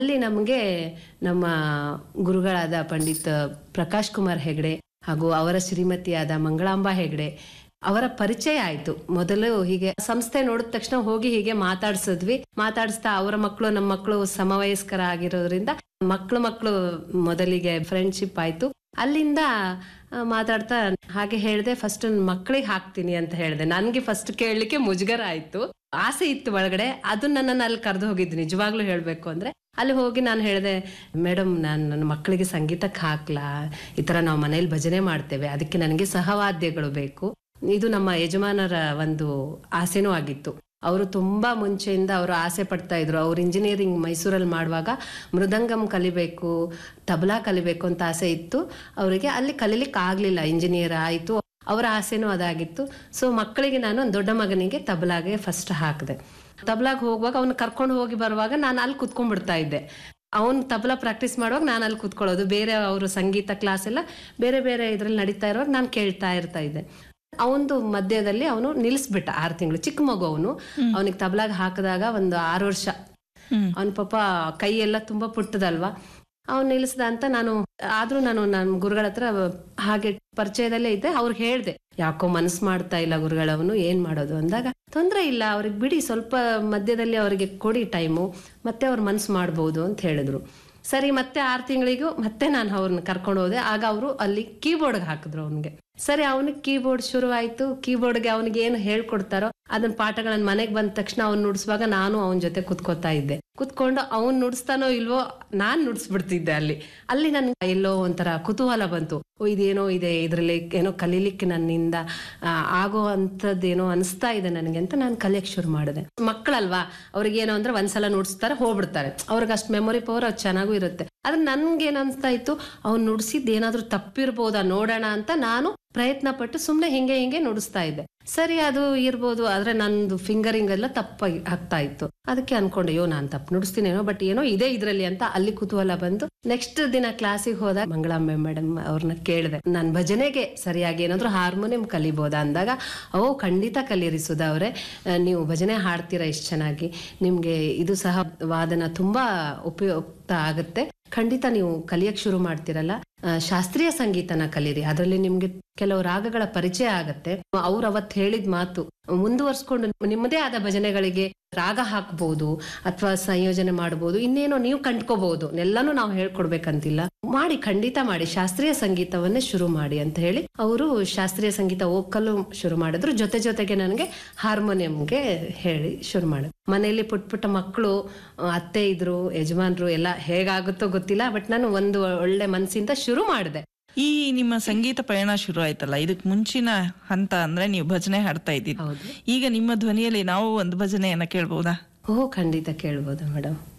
ಅಲ್ಲಿ ನಮಗೆ ನಮ್ಮ ಗುರುಗಳಾದ ಪಂಡಿತ್ ಪ್ರಕಾಶ್ ಕುಮಾರ್ ಹೆಗ್ಡೆ ಹಾಗೂ ಅವರ ಶ್ರೀಮತಿಯಾದ ಮಂಗಳಾಂಬಾ ಹೆಗ್ಡೆ ಅವರ ಪರಿಚಯ ಆಯ್ತು ಮೊದಲು ಹೀಗೆ ಸಂಸ್ಥೆ ನೋಡಿದ ತಕ್ಷಣ ಹೋಗಿ ಹೀಗೆ ಮಾತಾಡ್ಸಿದ್ವಿ ಮಾತಾಡಿಸ್ತಾ ಅವರ ಮಕ್ಕಳು ನಮ್ಮ ಮಕ್ಕಳು ಸಮವಯಸ್ಕರ ಆಗಿರೋದ್ರಿಂದ ಮಕ್ಕಳು ಮಕ್ಕಳು ಮೊದಲಿಗೆ ಫ್ರೆಂಡ್ಶಿಪ್ ಆಯ್ತು ಅಲ್ಲಿಂದ ಆ, ಮಾತಾಡ್ತಾ ಹಾಗೆ ಹೇಳ್ದೆ ಫಸ್ಟ್ ಮಕ್ಕಳಿಗೆ ಹಾಕ್ತೀನಿ ಅಂತ ಹೇಳ್ದೆ ನನ್ಗೆ ಫಸ್ಟ್ ಕೇಳಲಿಕ್ಕೆ ಮುಜುಗರ ಆಯ್ತು ಆಸೆ ಇತ್ತು ಒಳಗಡೆ ಅದು ನನ್ನನ್ನು ಅಲ್ಲಿ ಕರೆದು ಹೋಗಿದ್ದು ನಿಜವಾಗ್ಲೂ ಹೇಳ್ಬೇಕು ಅಂದ್ರೆ ಅಲ್ಲಿ ಹೋಗಿ ನಾನು ಹೇಳಿದೆ ಮೇಡಮ್ ನಾನು ನನ್ನ ಮಕ್ಕಳಿಗೆ ಸಂಗೀತಕ್ಕೆ ಹಾಕ್ಲಾ ಈ ತರ ನಾವು ಮನೇಲಿ ಭಜನೆ ಮಾಡ್ತೇವೆ ಅದಕ್ಕೆ ನನಗೆ ಸಹವಾದ್ಯಗಳು ಬೇಕು ಇದು ನಮ್ಮ ಯಜಮಾನರ ಒಂದು ಆಸೆನೂ ಆಗಿತ್ತು ಅವರು ತುಂಬಾ ಮುಂಚೆಯಿಂದ ಅವರು ಆಸೆ ಪಡ್ತಾ ಇದ್ರು ಅವ್ರು ಇಂಜಿನಿಯರಿಂಗ್ ಮೈಸೂರಲ್ಲಿ ಮಾಡುವಾಗ ಮೃದಂಗಂ ಕಲಿಬೇಕು ತಬಲಾ ಕಲಿಬೇಕು ಅಂತ ಆಸೆ ಇತ್ತು ಅವರಿಗೆ ಅಲ್ಲಿ ಕಲೀಲಿಕ್ಕೆ ಆಗ್ಲಿಲ್ಲ ಇಂಜಿನಿಯರ್ ಆಯ್ತು ಅವರ ಆಸೆನೂ ಅದಾಗಿತ್ತು ಸೊ ಮಕ್ಕಳಿಗೆ ನಾನು ಒಂದ್ ದೊಡ್ಡ ಮಗನಿಗೆ ತಬಲಾಗೆ ಫಸ್ಟ್ ಹಾಕಿದೆ ತಬಲಾಗ್ ಹೋಗುವಾಗ ಅವ್ನು ಕರ್ಕೊಂಡು ಹೋಗಿ ಬರುವಾಗ ನಾನು ಅಲ್ಲಿ ಕುತ್ಕೊಂಡ್ಬಿಡ್ತಾ ಇದ್ದೆ ಅವ್ನು ತಬಲಾ ಪ್ರಾಕ್ಟೀಸ್ ಮಾಡುವಾಗ ನಾನು ಅಲ್ಲಿ ಕುತ್ಕೊಳ್ಳೋದು ಬೇರೆ ಅವರು ಸಂಗೀತ ಕ್ಲಾಸ್ ಎಲ್ಲ ಬೇರೆ ಬೇರೆ ಇದ್ರಲ್ಲಿ ನಡೀತಾ ಇರುವಾಗ ನಾನು ಕೇಳ್ತಾ ಇರ್ತಾ ಇದ್ದೆ ಅವನದು ಮಧ್ಯದಲ್ಲಿ ಅವನು ನಿಲ್ಲಿಸ್ಬಿಟ್ಟ ಆರು ತಿಂಗಳು ಚಿಕ್ಕ ಮಗು ಅವನು ಅವನಿಗೆ ತಬಲಾಗ ಹಾಕಿದಾಗ ಒಂದು ಆರು ವರ್ಷ ಅವನ ಪಾಪ ಕೈ ಎಲ್ಲ ತುಂಬಾ ಪುಟ್ಟದಲ್ವಾ ಅವ್ನು ನಿಲ್ಲಿಸ್ದ ಅಂತ ನಾನು ಆದ್ರೂ ನಾನು ನನ್ನ ಗುರುಗಳ ಹತ್ರ ಹಾಗೆ ಪರಿಚಯದಲ್ಲೇ ಇದ್ದೆ ಅವ್ರಿಗೆ ಹೇಳ್ದೆ ಯಾಕೋ ಮನಸ್ಸು ಮಾಡ್ತಾ ಇಲ್ಲ ಗುರುಗಳವನು ಏನ್ ಮಾಡೋದು ಅಂದಾಗ ತೊಂದ್ರೆ ಇಲ್ಲ ಅವ್ರಿಗೆ ಬಿಡಿ ಸ್ವಲ್ಪ ಮಧ್ಯದಲ್ಲಿ ಅವರಿಗೆ ಕೊಡಿ ಟೈಮು ಮತ್ತೆ ಅವ್ರ ಮನಸ್ಸು ಮಾಡ್ಬೋದು ಅಂತ ಹೇಳಿದ್ರು ಸರಿ ಮತ್ತೆ ಆರು ತಿಂಗಳಿಗೂ ಮತ್ತೆ ನಾನು ಅವ್ರನ್ನ ಕರ್ಕೊಂಡು ಹೋದೆ ಆಗ ಅವರು ಅಲ್ಲಿ ಕೀಬೋರ್ಡ್ಗೆ ಹಾಕಿದ್ರು ಅವನಿಗೆ ಸರಿ ಅವನಿಗೆ ಕೀಬೋರ್ಡ್ ಶುರು ಆಯ್ತು ಕೀಬೋರ್ಡ್ಗೆ ಅವನಿಗೆ ಏನು ಹೇಳ್ಕೊಡ್ತಾರೋ ಅದನ್ನ ಪಾಠಗಳನ್ನ ಮನೆಗೆ ಬಂದ ತಕ್ಷಣ ಅವ್ನು ನುಡಿಸುವಾಗ ನಾನು ಅವನ ಜೊತೆ ಕುತ್ಕೋತಾ ಇದ್ದೆ ಕುತ್ಕೊಂಡು ಅವ್ನ್ ನುಡಿಸ್ತಾನೋ ಇಲ್ವೋ ನಾನ್ ನುಡಿಸ್ಬಿಡ್ತಿದ್ದೆ ಅಲ್ಲಿ ಅಲ್ಲಿ ನನ್ಗೆ ಎಲ್ಲೋ ಒಂಥರ ಕುತೂಹಲ ಬಂತು ಓ ಇದೇನೋ ಇದೆ ಇದ್ರಲ್ಲಿ ಏನೋ ಕಲೀಲಿಕ್ಕೆ ನನ್ನಿಂದ ಆ, ಆಗೋ ಅಂಥದ್ದೇನೋ ಅನಿಸ್ತಾ ಇದೆ ನನಗೆ ಅಂತ ನಾನು ಕಲಿಯಕ್ ಶುರು ಮಾಡಿದೆ ಮಕ್ಕಳಲ್ವಾ ಅವ್ರಿಗೆ ಏನೋ ಅಂದ್ರೆ ಒಂದ್ಸಲ ನುಡಿಸ್ತಾರೆ ಹೋಗ್ಬಿಡ್ತಾರೆ ಅವ್ರಿಗೆ ಅಷ್ಟು ಮೆಮೊರಿ ಪವರ್ ಅದು ಚೆನ್ನಾಗೂ ಇರುತ್ತೆ ಆದ್ರೆ ನನ್ಗೆ ಏನ್ ಅನ್ಸ್ತಾ ಇತ್ತು ಅವ್ನು ನುಡಿಸಿದ್ ಏನಾದ್ರೂ ತಪ್ಪಿರ್ಬೋದಾ ನೋಡೋಣ ಅಂತ ನಾನು ಪ್ರಯತ್ನ ಪಟ್ಟು ಸುಮ್ನೆ ಹಿಂಗೆ ಹಿಂಗೆ ನುಡಿಸ್ತಾ ಇದ್ದೆ ಸರಿ ಅದು ಇರ್ಬೋದು ಆದ್ರೆ ನಂದು ಫಿಂಗರಿಂಗ್ ಎಲ್ಲ ತಪ್ಪಾಗಿ ಆಗ್ತಾ ಇತ್ತು ಅದಕ್ಕೆ ಅನ್ಕೊಂಡೆ ಅಯ್ಯೋ ನಾನು ತಪ್ಪು ನುಡಿಸ್ತೀನೇನೋ ಬಟ್ ಏನೋ ಇದೆ ಇದ್ರಲ್ಲಿ ಅಂತ ಅಲ್ಲಿ ಕುತೂಹಲ ಬಂದು ನೆಕ್ಸ್ಟ್ ದಿನ ಕ್ಲಾಸಿಗೆ ಹೋದಾಗ ಮಂಗಳಾಂಬೆ ಮೇಡಮ್ ಅವ್ರನ್ನ ಕೇಳಿದೆ ನಾನು ಭಜನೆಗೆ ಸರಿಯಾಗಿ ಏನಾದ್ರು ಹಾರ್ಮೋನಿಯಂ ಕಲಿಬೋದಾ ಅಂದಾಗ ಓ ಖಂಡಿತ ಕಲೀರಿ ಸುಧಾ ಅವರೇ ನೀವು ಭಜನೆ ಹಾಡ್ತೀರಾ ಇಷ್ಟು ಚೆನ್ನಾಗಿ ನಿಮ್ಗೆ ಇದು ಸಹ ವಾದನ ತುಂಬಾ ಉಪಯುಕ್ತ ಆಗುತ್ತೆ ಖಂಡಿತ ನೀವು ಕಲಿಯಕ್ ಶುರು ಮಾಡ್ತಿರಲ್ಲ ಆ, ಶಾಸ್ತ್ರೀಯ ಸಂಗೀತನ ಕಲೀರಿ ಅದರಲ್ಲಿ ನಿಮ್ಗೆ ಕೆಲವು ರಾಗಗಳ ಪರಿಚಯ ಆಗತ್ತೆ ಅವ್ರು ಅವತ್ ಹೇಳಿದ ಮಾತು ಮುಂದುವರ್ಸ್ಕೊಂಡು ನಿಮ್ಮದೇ ಆದ ಭಜನೆಗಳಿಗೆ ರಾಗ ಹಾಕ್ಬಹುದು ಅಥವಾ ಸಂಯೋಜನೆ ಮಾಡಬಹುದು ಇನ್ನೇನೋ ನೀವು ಕಂಡ್ಕೋಬಹುದು ಎಲ್ಲಾನು ನಾವು ಹೇಳ್ಕೊಡ್ಬೇಕಂತಿಲ್ಲ ಮಾಡಿ ಖಂಡಿತ ಮಾಡಿ ಶಾಸ್ತ್ರೀಯ ಸಂಗೀತವನ್ನೇ ಶುರು ಮಾಡಿ ಅಂತ ಹೇಳಿ ಅವರು ಶಾಸ್ತ್ರೀಯ ಸಂಗೀತ ಓಕಲ್ಲು ಶುರು ಮಾಡಿದ್ರು ಜೊತೆ ಜೊತೆಗೆ ನನಗೆ ಹಾರ್ಮೋನಿಯಂಗೆ ಹೇಳಿ ಶುರು ಮಾಡಿದ್ರು ಮನೆಯಲ್ಲಿ ಪುಟ್ಟ ಪುಟ್ಟ ಮಕ್ಕಳು ಅತ್ತೆ ಇದ್ರು ಯಜಮಾನ್ರು ಎಲ್ಲ ಹೇಗಾಗುತ್ತೋ ಗೊತ್ತಿಲ್ಲ ಬಟ್ ನಾನು ಒಂದು ಒಳ್ಳೆ ಮನಸ್ಸಿಂದ ಶುರು ಮಾಡಿದೆ ಈ ನಿಮ್ಮ ಸಂಗೀತ ಪಯಣ ಶುರು ಆಯ್ತಲ್ಲ ಇದಕ್ ಮುಂಚಿನ ಹಂತ ಅಂದ್ರೆ ನೀವು ಭಜನೆ ಹಾಡ್ತಾ ಇದ್ದಿದ್ದು ಹೌದು ಈಗ ನಿಮ್ಮ ಧ್ವನಿಯಲ್ಲಿ ನಾವು ಒಂದು ಭಜನೆಯನ್ನ ಕೇಳ್ಬೋದಾ ಓ ಖಂಡಿತ ಕೇಳ್ಬೋದು ಮೇಡಮ್